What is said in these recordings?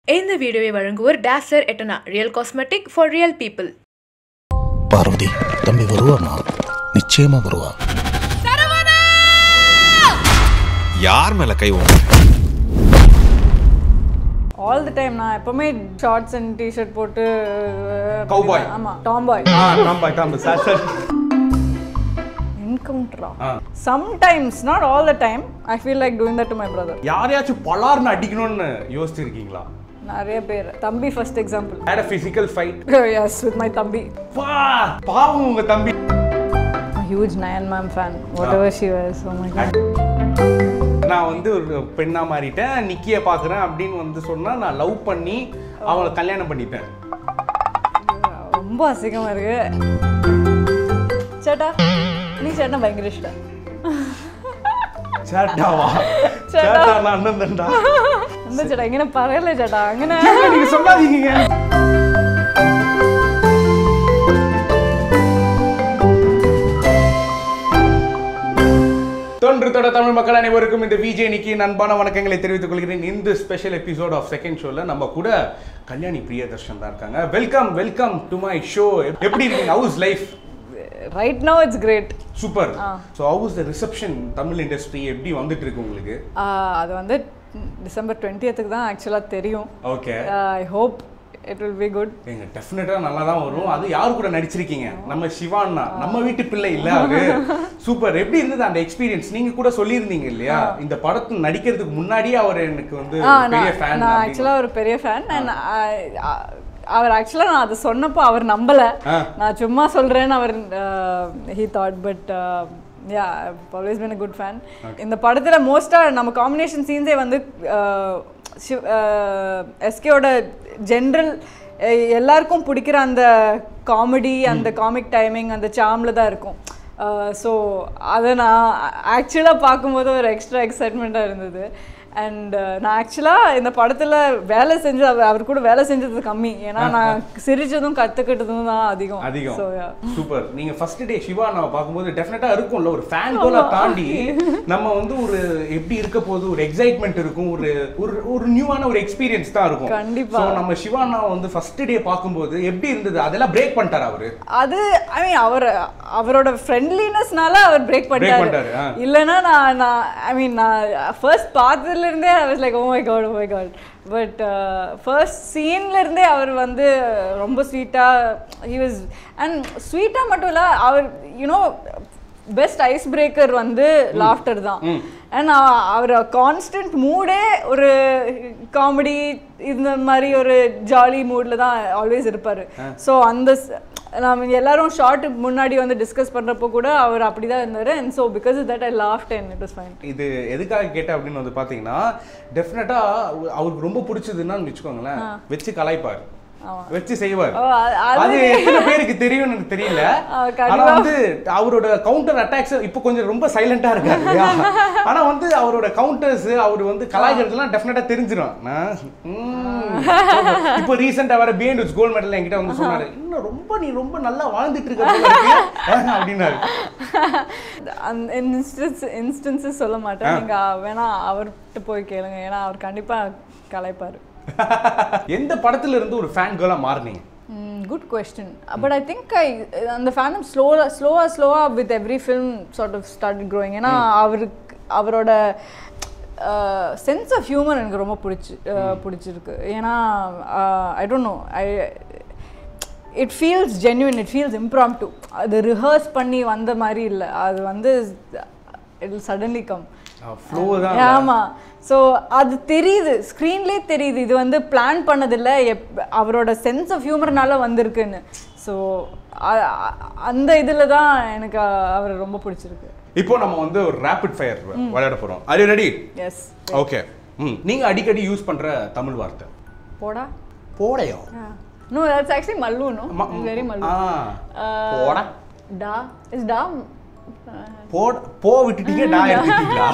இந்த வீடியோவை வழங்குவோர் டேசர் எட்டனா real cosmetic for real people Parvathi தம்பி வருவாமா நிச்சயமா வருவா யார் மேல கை ஓங்க ஆல் தி டைம் நான் எப்பவுமே ஷார்ட்ஸ் அண்ட் டிஷர்ட் போட்டு Cowboy. ஆமா டாம் பாய் ஆ டாம்பா டாம்பா சார் சார் என்கவுண்டரா ஆ. Sometimes not all the time I feel like doing that to my brother யாரையாச்சும் பலார்னு அடிக்கணும்னு யோசிச்சிருக்கீங்களா நிறைய பேர் தம்பி first example had a physical fight yes with my தம்பி பா பாவம் உங்க தம்பி huge Nayan ma'am fan whatever she was oh my god நான் வந்து ஒரு பெண்ணா மாறிட்டேன் நிக்கிய பாக்குறேன் அப்படின்னு வந்து சொன்னா நான் லவ் பண்ணி அவளை கல்யாணம் பண்ணிப்பேன் ரொம்ப அசிங்கமா இருக்கு சேட்டா நீ சேட்டா பயங்கர இஷ்டம் சேட்டாவா சேட்டா. சேட்டா நான் அண்ணன் தண்டா இந்த சேட்டா இங்கே பரவாயில்ல சேட்டா அங்கே நீங்க சொல்லாதீங்க தொன்று தொட தமிழ் மக்கள் அனைவருக்கும் இந்த விஜய் நிக்கி அன்பான வணக்கங்களை தெரிவித்துக் கொள்கிறேன் இந்த ஸ்பெஷல் எபிசோட் ஆஃப் செகண்ட் ஷோல நம்ம கூட கல்யாணி பிரியதர்ஷன் தான் இருக்காங்க welcome welcome to my show எப்படி இருக்கீங்க how's life right no it's great super so how's the reception Tamil industry எப்படி வந்துட்டு இருக்கு உங்களுக்கு அது வந்து டிசம்பர் டுவெண்ட்டியத்துக்கு தான் ஆக்சுவலாக தெரியும் okay I hope it will be good எங்க டெஃபினட்டா நல்லா தான் வரும் அது யார் கூட நடிச்சிருக்கீங்க நம்ம சிவான்னா நம்ம வீட்டு பிள்ளை இல்ல அவரு சூப்பர் எப்படி இருந்தது அந்த எக்ஸ்பீரியன்ஸ் நீங்க கூட சொல்லியிருந்தீங்க இல்லையா இந்த படத்துல நடிக்கிறதுக்கு முன்னாடியே அவர் எனக்கு வந்து ஆ பெரிய நான் ஃபேன் நான் ஆக்சுவலாக ஒரு பெரிய ஃபேன் அண்ட் அவர் ஆக்சுவலாக நான் அதை சொன்னப்போ அவர் நம்பலை ஆ. நான் சும்மா சொல்கிறேன்னு அவர் he thought but yeah always been a good fan இந்த படத்தில் மோஸ்ட்டாக நம்ம காம்பினேஷன் சீன்ஸே வந்து uh, சிவ் எஸ்கேவோட ஜென்ரல் எல்லாருக்கும் பிடிக்கிற அந்த காமெடி அந்த காமிக் டைமிங் அந்த சாமில் தான் இருக்கும் ஸோ அதை நான் ஆக்சுவலாக பார்க்கும்போது ஒரு எக்ஸ்ட்ரா எக்ஸைட்மெண்ட்டாக இருந்தது அண்ட் நான் ஆக்சுவலாக இந்த படத்தில் வேலை செஞ்சு அவர் அவர் கூட வேலை செஞ்சது கம்மி ஏன்னா நான் சிரிச்சதும் கற்றுக்கிட்டதும் தான் அதிகம் அதிகம் ஸோ சூப்பர் நீங்க ஃபர்ஸ்ட் டே சிவா நான் பார்க்கும்போது டெஃபினட்டா இருக்கும்ல ஒரு ஃபேன் போல தாண்டி நம்ம வந்து ஒரு எப்படி இருக்க போகுது ஒரு எக்ஸைட்மெண்ட் இருக்கும் ஒரு ஒரு ஒரு நியூவான ஒரு எக்ஸ்பீரியன்ஸ் தான் இருக்கும் கண்டிப்பா. ஸோ நம்ம சிவானா வந்து ஃபர்ஸ்ட் டே பார்க்கும்போது எப்படி இருந்தது அதெல்லாம் பிரேக் பண்ணிட்டார் அவரு அது ஐ மீன் அவர் அவரோட ஃப்ரெண்ட்லினஸ்னால அவர் பிரேக் பண்ணிட்டாரு பண்ணிட்டாரு, ஆ. இல்லைன்னா நான் நான் ஐ மீன் நான் ஃபர்ஸ்ட் பார்த்ததுலேருந்தே I was like oh my god oh my god but first சீன்லேருந்தே அவர் வந்து ரொம்ப ஸ்வீட்டாக ஹி வாஸ் அண்ட் ஸ்வீட்டாக மட்டும் இல்லை அவர் யூனோ பெஸ்ட் ஐஸ் பிரேக்கர் வந்து லாஃப்டர் தான் அண்ட் அவர் கான்ஸ்டன்ட் மூடே ஒரு காமெடி இந்த மாதிரி ஒரு ஜாலி மூடில் தான் ஆல்வேஸ் இருப்பார் ஸோ அந்த ஸ்- நாம எல்லாரும் ஷார்ட் முன்னாடி வந்து டிஸ்கஸ் பண்ணுறப்போ கூட அவர் அப்படி தான் இருந்தார் and so because that I laughed and it is fine இது எதுக்காக கேட்டேன் அப்படின்னு வந்து பாத்தீங்கன்னா டெஃபினட்டா அவருக்கு ரொம்ப பிடிச்சதுன்னா வச்சுக்கோங்களேன் வச்சு கலாய்ப்பார் வச்சு செய்வார் ஓ, அது- அது- அது எத்தனை பேருக்கு தெரியும்னு எனக்கு தெரியல ஆ, கண்டிப்பா. ஆனா வந்து அவரோட கவுண்டர் அட்டாக்ஸ் இப்போ கொஞ்சம் ரொம்ப சைலண்டா இருக்காரு இல்லையா ஆனா வந்து அவரோட கவுண்டர்ஸ் அவர் வந்து கலாய்க்கிறதுலாம் டெஃபினட்டா தெரிஞ்சிடும் நான், ம், இப்போ ரீசெண்டா வர பிஎண்ட் வித் கோல்ட் மெடல் என்கிட்ட வந்து சொன்னாரு இன்னும் ரொம்ப நீ ரொம்ப நல்லா வாழ்ந்துட்டு இருக்க போல இருக்கு." அப்படின்னாரு அந்த இன்ஸ்டன்ஸ் இன்ஸ்டன்ஸஸ் சொல்ல மாட்டேன் நீங்கள் வேணா அவர்கிட்ட போய் கேளுங்க ஏன்னா அவர் கண்டிப்பாக கலாய்ப்பார் எந்த படத்துல இருந்து ஒரு ஃபேன் கேர்லா மாறுனீங்க good question but I think I அந்த ஃபேனம் ஸ்லோவாக ஸ்லோவாக ஸ்லோவாக with every film sort of start growing ஏன்னா அவருக்கு அவரோட சென்ஸ் ஆஃப் ஹியூமர் எனக்கு ரொம்ப பிடிச்சி அஹ், பிடிச்சிருக்கு ஏன்னா I don't know I it feels genuine it feels impromptu அது ரிஹர்ஸ் பண்ணி வந்த மாதிரி இல்லை அது வந்து இட் சடன்லி கம் ஃப்ளோ தான் ஆமா ஸோ அது தெரியுது ஸ்க்ரீன்லேயே தெரியுது இது வந்து பிளான் பண்ணதில்ல எப் அவரோட சென்ஸ் ஆஃப் ஹியூமர்னால வந்திருக்குன்னு ஸோ அந்த இதில் தான் எனக்கு அவர் ரொம்ப பிடிச்சிருக்கு இப்போ நம்ம வந்து ஒரு ரேபிட் ஃபயர் விளையாட போறோம் are you ready yes okay ம் நீங்க அடிக்கடி யூஸ் பண்ற தமிழ் வார்த்தை போடா போடையோ no that's actually Mallu no ம- வெரி மல்லு ஆ போடா டா இஸ் டா போட போ விட்டுட்டீங்க நான் எடுத்துட்டீங்களா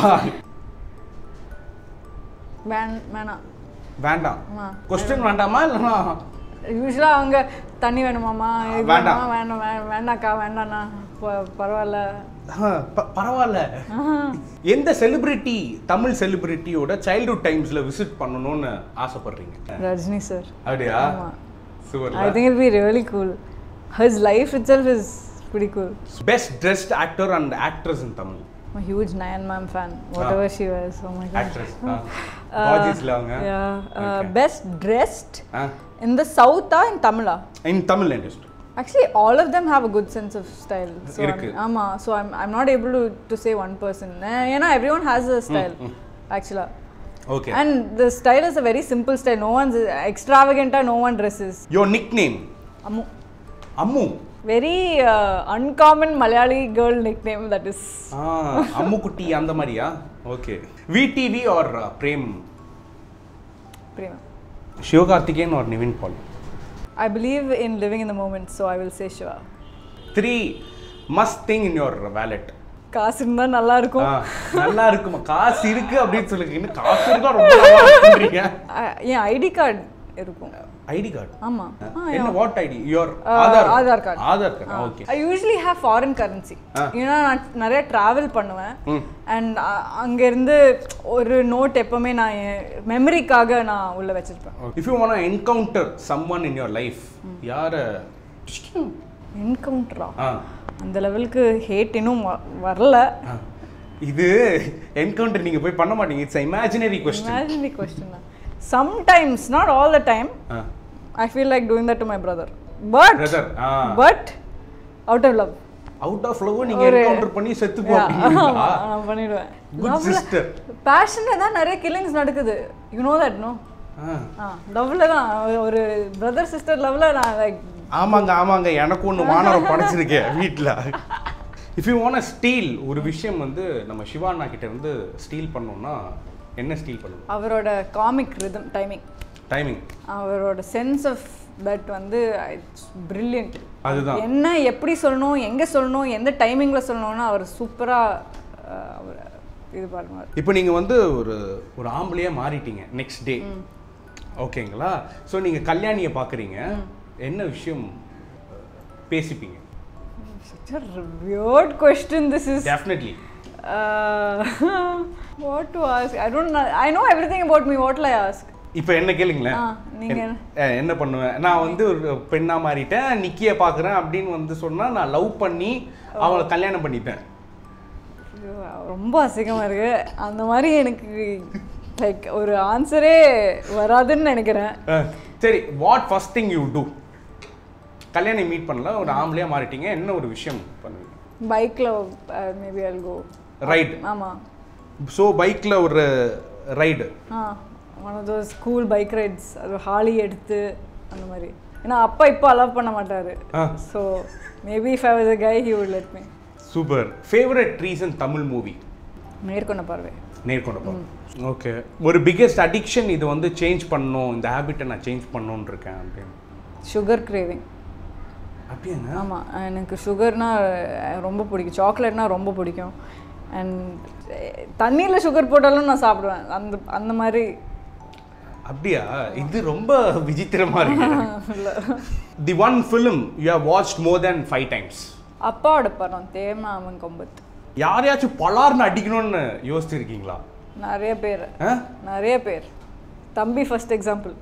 வேன் வேணாம் வேண்டாம் ஆமா. கொஸ்டின் வேண்டாமா இல்லைன்னா யூஸ்வலாக அவங்க தண்ணி வேணுமாமா இது வேண்டாம். வேணுமா? வேண்டாம் வே- வேண்டாம்க்கா வேண்டாண்ணா ப- பரவாயில்ல ஆ, ப- பரவாயில்ல எந்த செலிபிரிட்டி தமிழ் செலிபிரிட்டியோட சைல்ட்ஹுட் டைம்ஸ்ல விசிட் பண்ணணும்னு ஆசைப்படுறீங்க ரஜினி சார் அப்படியா ஆமா. Super I think it be really cool his life itself is pretty cool best dressed actor and actress in Tamil I'm a huge Nayan ma'am fan whatever she wears oh my god actress காஜிஸ்ல அவங்க yeah uh, Okay. best dressed in the south ah in tamila in Tamil industry actually all of them have a good sense of style so I'm, இருக்கு. ஆமா so I'm, I'm not able to, to say one person Eh, ஏன்னா everyone has a style actually okay and the style is a very simple style no one's extravagant no one dresses your nickname Ammu. Ammu very uh, uncommon malayali girl nickname that is ஆ அம்மு குட்டி அந்த மாதிரியா okay VTV or Premam prima Sivakarthikeyan or Nivin Pauly i believe in living in the moment so i will say shiva three must thing in your wallet காசு இருந்தா நல்லா இருக்கும் நல்லா இருக்குமா காசு இருக்கு அப்படின்னு சொல்லுங்க இன்னும் காசு இருக்கா ரொம்ப நல்லா இருக்குன்றீங்க அஹ், என் ஐடி கார்டு இருக்கும் ஐடி கார்டு ஆமா என்ன what ID your Uh, Aadhaar Aadhaar card. Aadhaar card okay I usually have foreign currency ஏன்னா நான் நிறைய ட்ராவல் பண்ணுவேன் அண்ட் அங்கேருந்து ஒரு நோட் எப்பவுமே நான் என் மெமரிக்காக நான் உள்ள வச்சிருப்பேன் if you want encounter someone in your life யார என்கவுண்டரா ஆ அந்த லெவலுக்கு ஹேட் இன்னும் வ- வரல ஆ. இது என்கவுண்டர் நீங்க போய் பண்ண மாட்டீங்க it's imaginary question imaginary question sometimes not all the time I feel like doing that to my brother but brother ஆ but out of love out of love நீங்க என்கவுண்டர் பண்ணி செத்து போ அப்படிங்களா நான் பண்ணிடுவேன் குட் சிஸ்டர் பேஷன்ல தான் நிறைய கில்லிங்ஸ் நடக்குது யூ நோ தட் நோ ஆ லவ்ல தான் ஒரு பிரதர் சிஸ்டர் லவ்ல நான் லைக் ஆமாங்க ஆமாங்க எனக்கு ஒன்று வானரம் படைச்சிருக்கேன் வீட்டில் இஃப் யூ வாண்ட் ஸ்டீல் ஒரு விஷயம் வந்து நம்ம சிவானா கிட்ட இருந்து ஸ்டீல் பண்ணோம்னா என்ன ஸ்டீல் பண்ணுவோம் அவரோட காமிக் ரிதம் டைமிங் டைமிங் அவரோட சென்ஸ் ஆஃப் தட் வந்து இட்ஸ் பிரில்லியன்ட் அதுதான் என்ன எப்படி சொல்லணும் எங்க சொல்லணும் எந்த டைமிங்ல சொல்லணும்னு அவர் சூப்பரா அவர் இது பண்ணுவார் இப்போ நீங்கள் வந்து ஒரு ஒரு ஆம்பளையாக மாறிட்டீங்க நெக்ஸ்ட் டே ஓகேங்களா ஸோ நீங்கள் கல்யாணியை பார்க்குறீங்க என்ன விஷயம் அஹ், பேசிப்பீங்க weird question this is definitely what to ask I don't I know everything about me what I ask இப்போ என்ன கேளுங்களேன் ஆ, நீங்க என்- அஹ், என்ன பண்ணுவேன் நான் வந்து ஒரு பெண்ணா மாறிட்டேன் நிக்கிய பார்க்குறேன் அப்படின்னு வந்து சொன்னா நான் லவ் பண்ணி அவங்கள கல்யாணம் பண்ணிப்பேன் ஐயோ, ரொம்ப அசிங்கமா இருக்கு அந்த மாதிரி எனக்கு லைக் ஒரு ஆன்சரே வராதுன்னு நினைக்கிறேன் அஹ், சரி what first thing you do கல்யாணம் மீட் பண்ணல ஒரு ஆம்பளையா மாறிட்டீங்க என்ன ஒரு விஷயம் பண்ணுவீங்க பைக்ல மேபி அல் கோ ரைடு ஆமா ஸோ பைக்கில் ஒரு ரைடு ஆ one of those school bike rides அது ஹாலி எடுத்து அந்த மாதிரி ஏன்னா அப்பா இப்போ அலோவ் பண்ண மாட்டாரு ஆ. So maybe if I was a guy he would let me super favourite reason Tamil movie மேற்கொண்ட பார்வை நேர்கொண்ட ஓகே ஒரு பிக்கெஸ்ட் அடிக்ஷன் இது வந்து சேஞ்ச் பண்ணணும் இந்த ஹேபிட்டை நான் சேஞ்ச் பண்ணணும்னு இருக்கேன் அப்படின்னு சுகர் கிரேவிங் அப்படியாங்க ஆமாம் எனக்கு சுகர்னா ரொம்ப பிடிக்கும் சாக்லேட்னா ரொம்ப பிடிக்கும் அண்ட் தண்ணியில் சுகர் போட்டாலும் நான் சாப்பிடுவேன் அந்த அந்த மாதிரி அப்படியா இது ரொம்ப விசித்திரமா இருக்கு the one film you have watched more then five times அப்பாவோட படம் தேமா அவன் கொம்பத்து யாரையாச்சும் பலார்னு அடிக்கணும்னு யோசிச்சிருக்கீங்களா நிறைய பேர் ஆ? நிறைய பேர் தம்பி ஃபர்ஸ்ட் எக்ஸாம்பிள்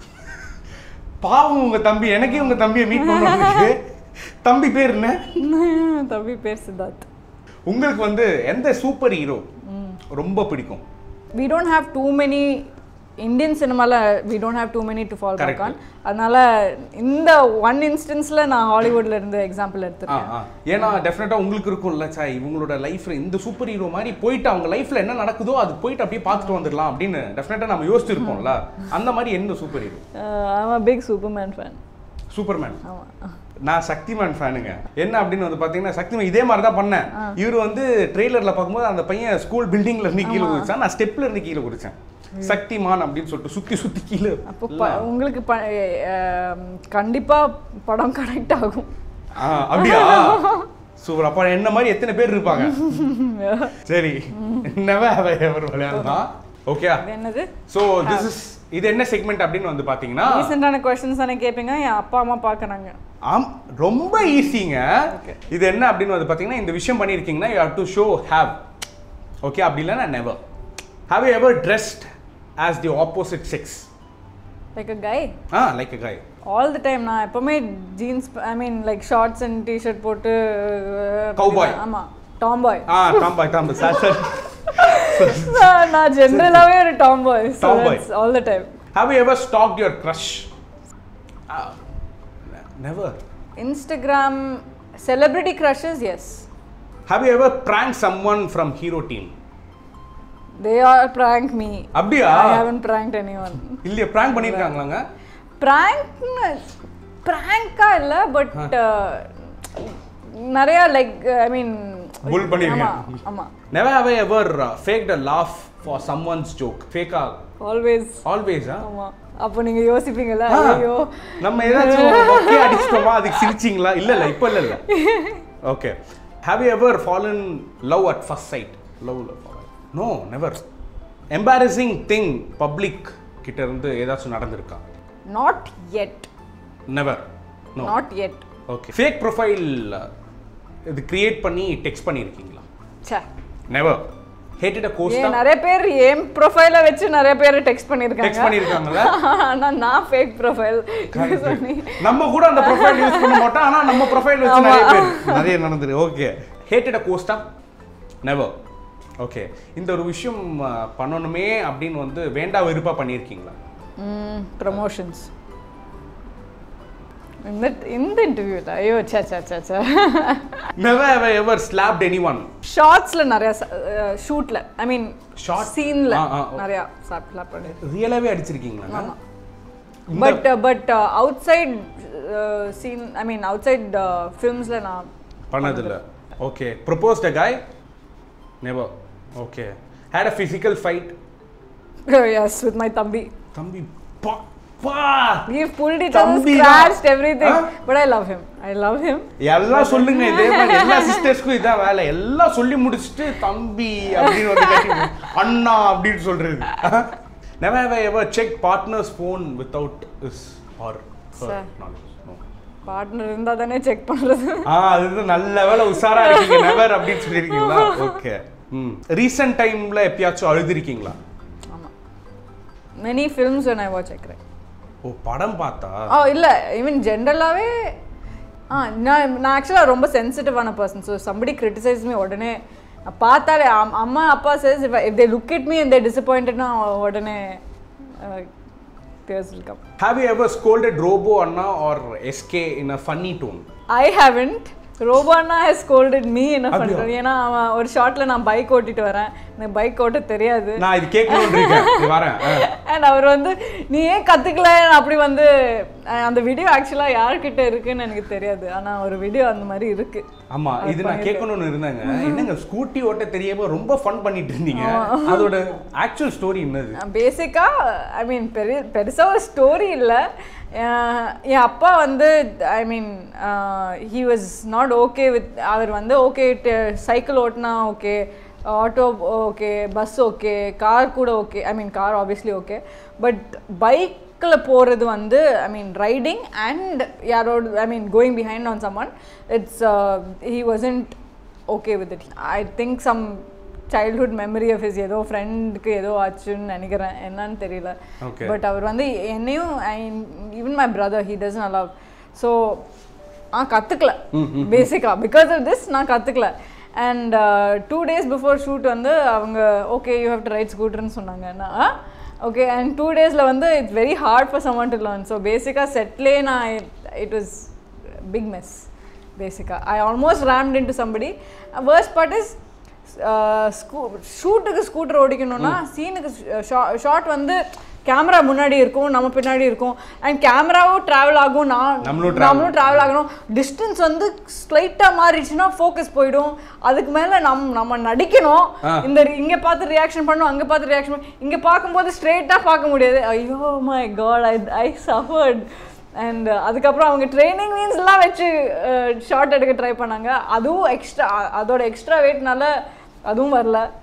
பாவம் உங்க தம்பி எனக்கே உங்க தம்பியை மீட் பண்ணுறதுக்கு தம்பி பேர் என்ன தம்பி பேர் சித்தார்த் உங்களுக்கு வந்து எந்த சூப்பர் ஹீரோ ரொம்ப பிடிக்கும் we don't have too many Indian சினிமாவில் we don't have too many to fall back Correct. ஆன் அதனால இந்த ஒன் இன்ஸ்டன்ஸில் நான் ஹாலிவுட்ல இருந்து எக்ஸாம்பிள் ஆ எடுத்துருக்கேன் ஆ ஏன்னா டெஃபினட்டாக உங்களுக்கு இருக்கும்ல சாய் இவங்களோட லைஃப்ல இந்த சூப்பர் ஹீரோ மாதிரி போயிட்டு அவங்க லைஃப்ல என்ன நடக்குதோ அது போயிட்டு அப்படியே பார்த்துட்டு வந்துடலாம் அப்படின்னு டெஃபினட்டாக நம்ம யோசிச்சிருப்போம்ல அந்த மாதிரி எந்த சூப்பர் ஹீரோ ஆமாம் பிக் சூப்பர்மேன் ஃபேன் சூப்பர்மேன் ஆமாம் நான் சக்திமான் ஃபேனுங்க என்ன அப்படின்னு வந்து பார்த்தீங்கன்னா சக்திமான் இதே மாதிரி தான் பண்ணேன் இவர் வந்து ட்ரெய்லரில் பார்க்கும்போது அந்த பையன் ஸ்கூல் பில்டிங்ல இருந்து கீழே குதிச்சான் நான் ஸ்டெப்ல இருந்து கீழே குதிச்சேன் சக்திமான் அப்படின்னு சொல்லிட்டு சுத்தி சுத்தி கீழே அப்போ ப- உங்களுக்கு ப அஹ், கண்டிப்பா படம் கனெக்ட் ஆகும் ஆ அப்படியா சூப்பர் அப்ப என்ன மாதிரி எத்தனை பேர் இருப்பாங்க சரி never have I ever விளையாடலாம் ஓகே அது என்னது ஸோ திஸ் இஸ் இது என்ன செக்மெண்ட் அப்படின்னு வந்து பாத்தீங்கன்னா ரீசெண்டான கொஸ்டின்ஸ் தானே கேட்பீங்க என் அப்பா அம்மா பார்க்கறாங்க ஆம் ரொம்ப ஈஸிங்க இது என்ன அப்படின்னு வந்து பாத்தீங்கன்னா இந்த விஷயம் பண்ணியிருக்கீங்கன்னா you have to show have okay அப்படி இல்லைன்னா never have you ever dressed as the opposite sex like a guy ஆ like a guy all the time நான் எப்பவுமே jeans I mean like shorts and t-shirt போட்டு அஹ், Cowboy. ஆமா tomboy ஆ tomboy tomboy sir sir நான் ஜென்ரலாவே ஒரு tomboy Tomboy. All the time have you ever stalked your crush never Instagram celebrity crushes yes have you ever prank someone from hero team they are prank me அப்படியா I haven't pranked anyone இல்லையா prank பண்ணியிருக்காங்களாங்க ப்ராங்க்னு ப்ராங்கா இல்ல but நிறைய like I mean Bull பண்ணிருக்கேன். ஆமா ஆமா never have ever faked a laugh for someone's joke ஃபேக்கா ஆல்வேஸ் ஆல்வேஸா ஆமா அப்போ நீங்க யோசிப்பீங்கல்ல ஆ, ஐயோ நம்ம ஏதாச்சும் மொக்கை அடிச்சிட்டோமா அதுக்கு சிரிச்சிங்களா இல்ல இல்ல இப்போ இல்ல இல்ல okay have you ever fallen love at first sight love no never embarrassing thing public கிட்ட இருந்து ஏதாச்சும் நடந்திருக்கா not yet never no not yet okay fake profile இது கிரியேட் பண்ணி டெக்ஸ்ட் பண்ணியிருக்கீங்களா சே நெவர் ஹேட்டட் அ ஏன் கோஸ்டா நிறைய பேர் என் ப்ரொஃபைல வச்சு நிறைய பேர் டெக்ஸ்ட் பண்ணிருக்காங்க டெக்ஸ்ட் பண்ணியிருக்காங்கல்ல ஆனா நான் ஃபேக் ப்ரொஃபைல் சொல்லி நம்ம கூட அந்த ப்ரொஃபைல் யூஸ் பண்ண மாட்டோம் ஆனா நம்ம ப்ரொஃபைல் வச்சு நிறைய பேர் நிறைய நடந்துரு ஓகே ஹேட்டட் அ கோஸ்டா நெவர் ஓகே இந்த ஒரு விஷயம் அஹ், பண்ணணுமே அப்படின்னு வந்து வேண்டா வெறுப்பா பண்ணியிருக்கீங்களா ப்ரமோஷன்ஸ் இந்த இந்த இன்டர்வியூல ஐயோ சே சே சே சே never ever ever slapped anyone ஷார்ட்ஸ்ல நிறைய ஷூட்ல ஐ மீன் Short? சீன்ல ஆ, ஆ, நிறைய சாப்பிடலாம் பண்ணி ரியலாவே அடிச்சிருக்கீங்களா ஆமா but but outside scene I mean outside ஃபிலிம்ஸ்ல நான் பண்ணதில்ல okay proposed a guy never okay had a physical fight yes with my தம்பி தம்பி பா பா We pulled it out, தம்பி scratched everything. Ah? But I love him. I love him. எல்லாம் சொல்லுங்க இதே மாதிரி எல்லா சிஸ்டர்ஸ்க்கும் இதான் வேலை எல்லாம் சொல்லி முடிச்சுட்டு தம்பி அப்படின்னு வந்து கட்டி அண்ணா அப்படின்னு சொல்றது never have I ever checked partner's phone without his or her Sir. knowledge no. Partner இருந்தா தானே செக் பண்றது ஆ அது நல்ல வேலை உஷாரா இருக்கீங்க நெவர் அப்படின்னு சொல்லியிருக்கீங்களா ஓகே ம் ரீசெண்ட் டைம்ல எப்பயாச்சும் அழுதுருக்கீங்களா ஆமா many films when I watch I cry. ஓ படம் பார்த்தா ஓ இல்ல ஈவன் ஜென்ரலாவே ஆ நான் நான் ஆக்சுவலாக ரொம்ப சென்சிட்டிவான person so somebody criticise me உடனே நான் பார்த்தாலே அம்- அம்மா அப்பா says if if they look it me இந்த டிசப்பாயிண்டட்னா உடனே tears will come have you ever scolded robo அண்ணா or SK in a funny tone I haven't ரோபானா ஹேஸ் கோல்டட் மீ என்ன அப்படியா? பண்ணுறேன் ஏன்னா அவன் ஒரு ஷார்ட்ல நான் பைக் ஓட்டிட்டு வரேன் எனக்கு பைக் ஓட்ட தெரியாது நான் இது கேட்கணும்னு இருக்கேன் இது வரேன் ஆ. அண்ட் அவர் வந்து நீ ஏன் கத்துக்கல அப்படி வந்து அஹ், அந்த வீடியோ ஆக்சுவலா யார்கிட்ட இருக்குன்னு எனக்கு தெரியாது ஆனா ஒரு வீடியோ அந்த மாதிரி இருக்கு ஆமா இது நான் கேட்கணும்னு இருந்தாங்க என்னங்க ஸ்கூட்டி ஓட்ட தெரியாம ரொம்ப ஃபன் பண்ணிட்டு இருந்தீங்க அதோட ஆக்சுவல் ஸ்டோரி என்னது பேசிக்கா ஐ மீன் பெரிய பெருசா ஒரு ஸ்டோரி இல்லை என் அப்பா வந்து I mean he was not okay with அவர் வந்து ஓகே சைக்கிள் ஓட்டினா okay auto okay bus okay car கூட okay I mean car obviously okay but பைக்கில் போகிறது வந்து ஐ மீன் ரைடிங் அண்ட் யாரோட I mean going behind on someone it's he wasn't okay with it I think some childhood memory of his ஏதோ ஃப்ரெண்டுக்கு ஏதோ ஆச்சுன்னு நினைக்கிறேன் என்னன்னு தெரியல Okay. பட் அவர் வந்து என்னையும் even my brother he doesn't allow so நான் கற்றுக்கல பேசிக்காக பிகாஸ் ஆஃப் திஸ் நான் கற்றுக்கல and two days before shoot வந்து அவங்க okay you have to ride ஸ்கூட்டர்னு சொன்னாங்க நான் ஓகே அண்ட் டூ டேஸில் வந்து it's very hard for someone to learn so பேசிக்காக செட்லேயே நான் இட் வாஸ் பிக் மெஸ் பேசிக்காக I almost rammed into somebody worst part is ஸ்கூ ஷூட்டுக்கு ஸ்கூட்டர் ஓடிக்கணும்னா சீனுக்கு ஷார்ட் வந்து கேமரா முன்னாடி இருக்கும் நம்ம பின்னாடி இருக்கும் அண்ட் கேமராவும் ட்ராவல் ஆகும் நான் நம்மளும் travel. நம்மளும் ட்ராவல் ஆகணும் டிஸ்டன்ஸ் வந்து ஸ்லைட்டாக மாறிடுச்சுன்னா ஃபோக்கஸ் போயிடும் அதுக்கு மேலே நம் நம்ம நடிக்கணும் ஆ. இந்த இங்கே பார்த்து ரியாக்ஷன் பண்ணும் அங்கே பார்த்து ரியாக்ஷன் பண்ணும் இங்கே பார்க்கும்போது ஸ்ட்ரெயிட்டாக பார்க்க முடியாது ஐயோ my god I I suffered and அதுக்கப்புறம் அவங்க ட்ரைனிங் மீன்ஸ்லாம் வச்சு ஷார்ட் எடுக்க ட்ரை பண்ணாங்க அதுவும் எக்ஸ்ட்ரா அதோட எக்ஸ்ட்ரா வெயிட்னால அதுவும் வரல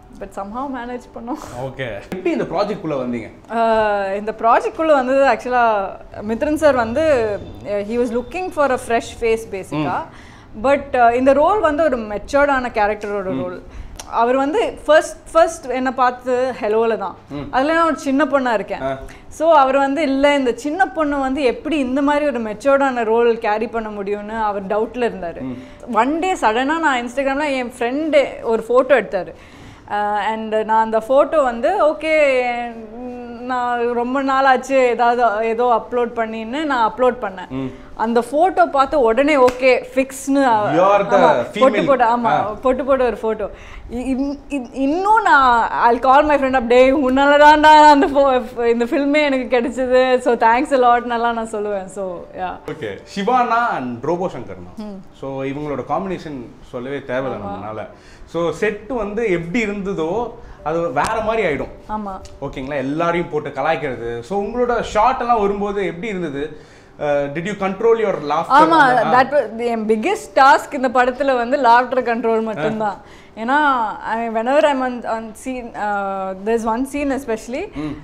பட் somehow மேனேஜ் பண்ணோம் ஓகே எப்படி இந்த ப்ராஜெக்ட் குள்ள வந்தீங்க ஆஹ் இந்த ப்ராஜெக்ட்குள்ளே வந்தது ஆக்சுவலாக மித்ரன் சார் வந்து he was looking for a fresh face பேசிக்காக பட் இந்த ரோல் வந்து ஒரு மெச்சோர்டான கேரக்டரோட ரோல் அவர் வந்து ஃபர்ஸ்ட் ஃபர்ஸ்ட் என்னை பார்த்து ஹெலோவில் தான் அதில் நான் ஒரு சின்ன பொண்ணாக இருக்கேன் ஸோ அவர் வந்து இல்லை இந்த சின்ன பொண்ணு வந்து எப்படி இந்த மாதிரி ஒரு மெச்சோர்டான ரோல் கேரி பண்ண முடியும்னு அவர் டவுட்டில் இருந்தார் ஒன் டே சடனாக நான் இன்ஸ்டாகிராமில் என் ஃப்ரெண்டு ஒரு ஃபோட்டோ எடுத்தார் அண்ட் நான் அந்த ஃபோட்டோ வந்து ஓகே நான் ரொம்ப நாள் ஆச்சு ஏதாவது ஏதோ அப்லோட் பண்ணின்னு நான் அப்லோட் பண்ணேன் அந்த ஃபோட்டோ பார்த்து உடனே ஓகே ஃபிக்ஸ்னு You are the போட்டு female. போட்டு ஆமாம் போட்டு போட்டு ஒரு ஃபோட்டோ இன்னும் நான் ஐ கால் மை ஃப்ரெண்ட் அப்படியே உன்னால தான்டா அந்த pho- இந்த ஃபில்மே எனக்கு கிடைச்சது ஸோ தேங்க்ஸ் லாட்னெல்லாம் நான் சொல்லுவேன் ஸோ யா ஓகே சிவானா அண்ட் ரோபோ சங்கர்னா ஸோ இவங்களோட காம்பினேஷன் சொல்லவே தேவையில்லை நம்மளால ஸோ செட் வந்து எப்படி இருந்ததோ அது வேற மாதிரி ஆயிடும் ஆமாம் ஓகேங்களா எல்லாரையும் போட்டு கலாய்க்கிறது ஸோ உங்களோட ஷார்ட் எல்லாம் வரும்போது எப்படி இருந்தது டிட் யூ கண்ட்ரோல் யுவர் லாஃப்ட் ஆமா தட் என் பிக்கெஸ்ட் டாஸ்க் இந்த படத்துல வந்து லாஃப்டர் கண்ட்ரோல் மட்டும்தான் ஏன்னா whenever I'm on scene there's one scene especially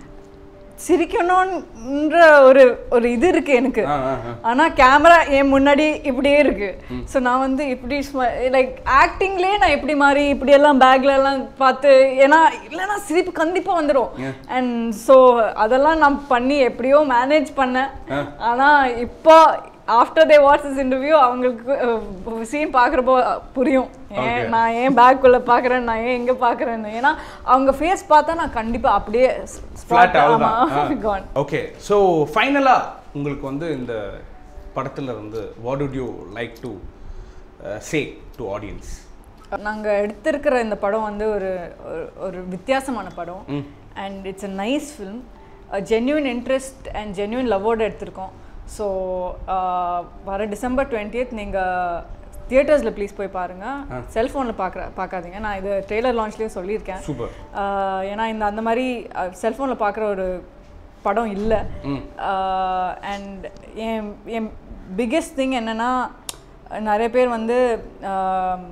சிரிக்கணும்ன்ற ஒரு ஒரு இது இருக்கு எனக்கு ஆனா கேமரா என் முன்னாடி இப்படியே இருக்கு ஸோ நான் வந்து இப்படி லைக் ஆக்டிங்லேயே நான் இப்படி மாதிரி இப்படி எல்லாம் பேக்ல எல்லாம் பார்த்து ஏன்னா இல்லைன்னா சிரிப்பு கண்டிப்பா வந்துடும் அண்ட் ஸோ அதெல்லாம் நான் பண்ணி எப்படியோ மேனேஜ் பண்ணேன் ஆனா இப்போ after they watch this interview அவங்களுக்கு சீன் பார்க்குறப்போ புரியும் ஏன் நான் ஏன் பேக்குள்ளே பார்க்குறேன் நான் ஏன் எங்கே பார்க்குறேன்னு ஏன்னா அவங்க ஃபேஸ் பார்த்தா நான் கண்டிப்பாக அப்படியே ஃப்ளாட் ஆமாம் அவ்வளோதான் ஓகே ஸோ ஃபைனலாக உங்களுக்கு வந்து இந்த படத்தில் வந்து what would you like to say to audience நாங்கள் எடுத்திருக்கிற இந்த படம் வந்து ஒரு ஒரு- ஒரு வித்தியாசமான படம் and it's a nice film genuine interest and genuine லவ்வோடு எடுத்திருக்கோம் ஸோ வர டிசம்பர் டுவெண்ட்டியத் நீங்கள் தியேட்டர்ஸில் ப்ளீஸ் போய் பாருங்கள் செல்ஃபோனில் பார்க்குற பார்க்காதீங்க நான் இது ட்ரெய்லர் லான்ச்லேயும் சொல்லியிருக்கேன் Super. ஆஹ் ஏன்னா இந்த அந்த மாதிரி செல்ஃபோனில் பார்க்குற ஒரு படம் இல்லை அண்ட் என் என் பிக்கெஸ்ட் திங் என்னென்னா நிறைய பேர் வந்து ஆம்,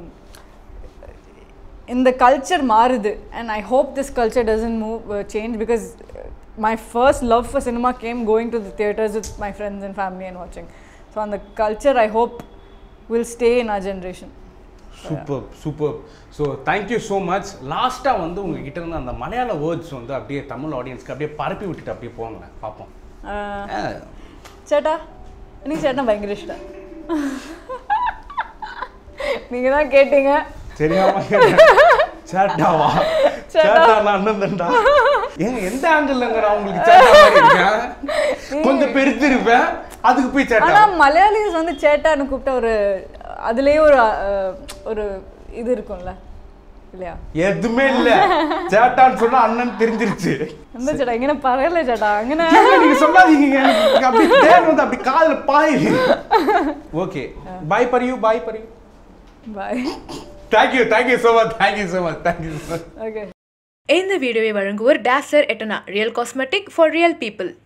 இந்த கல்ச்சர் மாறுது and I hope this culture doesn't move change because my first love for cinema came going to the theatres with my friends and family and வாட்சிங் ஸோ அந்த culture I hope will stay in our generation super super so thank you so much லாஸ்ட்டாக வந்து உங்ககிட்ட இருந்து அந்த மலையாள words வந்து அப்படியே தமிழ் ஆடியன்ஸ்க்கு அப்படியே பரப்பி விட்டுட்டு அப்படியே போங்களேன் பார்ப்போம் ஆ, ചേട്ടാ എനിക്ക് ചേട്ടനെ ഭയങ്കര ഇഷ്ടം நீங்க தான் கேட்டீங்க தெரியாம சேட்டாவா சேட்டா நான் அண்ணன் தண்டா ஏங்க எந்த ஆங்கிள்லங்க நான் உங்களுக்கு சேட்டா மாதிரி இருக்கேன் கொஞ்சம் பெருத்திருப்பேன் அதுக்கு போய் சேட்டா ஆனா மலையாளிஸ் வந்து சேட்டான்னு கூப்பிட்ட ஒரு அதுலயே ஒரு அஹ், ஒரு இது இருக்கும்ல இல்லையா எதுவுமே இல்ல சேட்டான்னு சொன்னா அண்ணன் தெரிஞ்சிருச்சு എന്താ ചേട്ടാ ഇങ്ങനെ പറയല്ലേ ചേട്ടാ അങ്ങനെ ஏங்க, நீங்க சொல்லாதீங்க எனக்கு அப்படி தேன் வந்து அப்படி காதுல பாயுது ஓகே பாய் பரியு பாய் பரியு bye thank you thank you so much thank you so much thank you so much okay இந்த வீடியோவை வழங்குவோர் டேசர் எட்டனா real cosmetic for real people